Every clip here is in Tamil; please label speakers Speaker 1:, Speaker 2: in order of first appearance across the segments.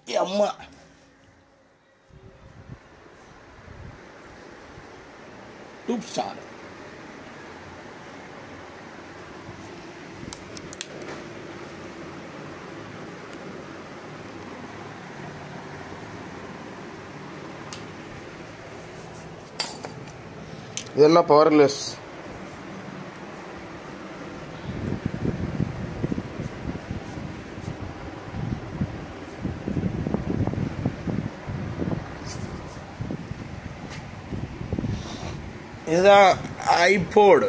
Speaker 1: அம்மா டூப் ஸ்டார் இதெல்லாம் பவர்லெஸ் இதுதான் ஐபோடு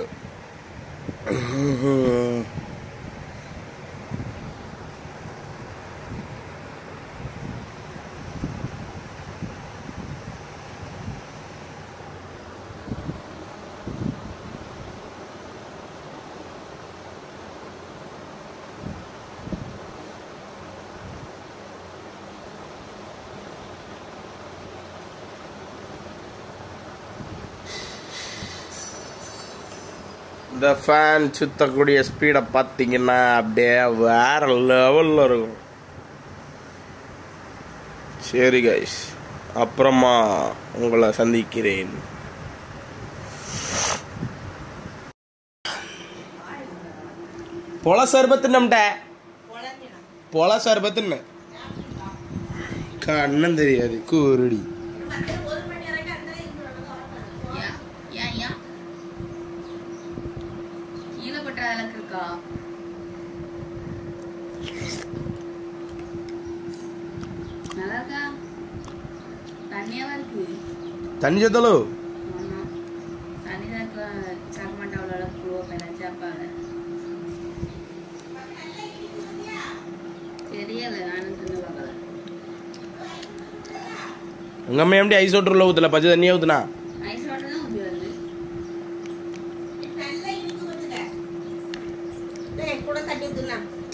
Speaker 1: இந்த ஃபேன் சுத்தக்கூடிய ஸ்பீடை பார்த்தீங்கன்னா அப்படியே வேற லெவலில் இருக்கும் சரி கைஸ் அப்புறமா உங்களை சந்திக்கிறேன் பொல சர்பத்துன்னுட்ட பொல சர்பத்துன்னு கண்ணம் தெரியாது கூருடி
Speaker 2: ஏன் ஏன் ஏன் கீழே கொட்டுற அளவுக்கு இருக்கா நல்லா இருக்கா தண்ணியாவா இருக்கு
Speaker 1: தண்ணி சத்தலோ
Speaker 2: ஆமா தண்ணி தான் இருக்க சாக்க மாட்டேன் அவ்வளோ அளவுக்கு குழுவ போயிடும் சாப்பாடு தெரியல நானும் தின்னு பார்க்கல
Speaker 1: உங்க அம்மா எப்படி ஐஸ் வாட்டர்ல ஊத்தல பச்சை தண்ணியே ஊத்துனா
Speaker 2: ஐஸ் வாட்டர் தான் ஊற்றி வருது
Speaker 3: நல்லா இருக்கு வந்துட்ட டேய் கூட தட்டி ஊத்துனா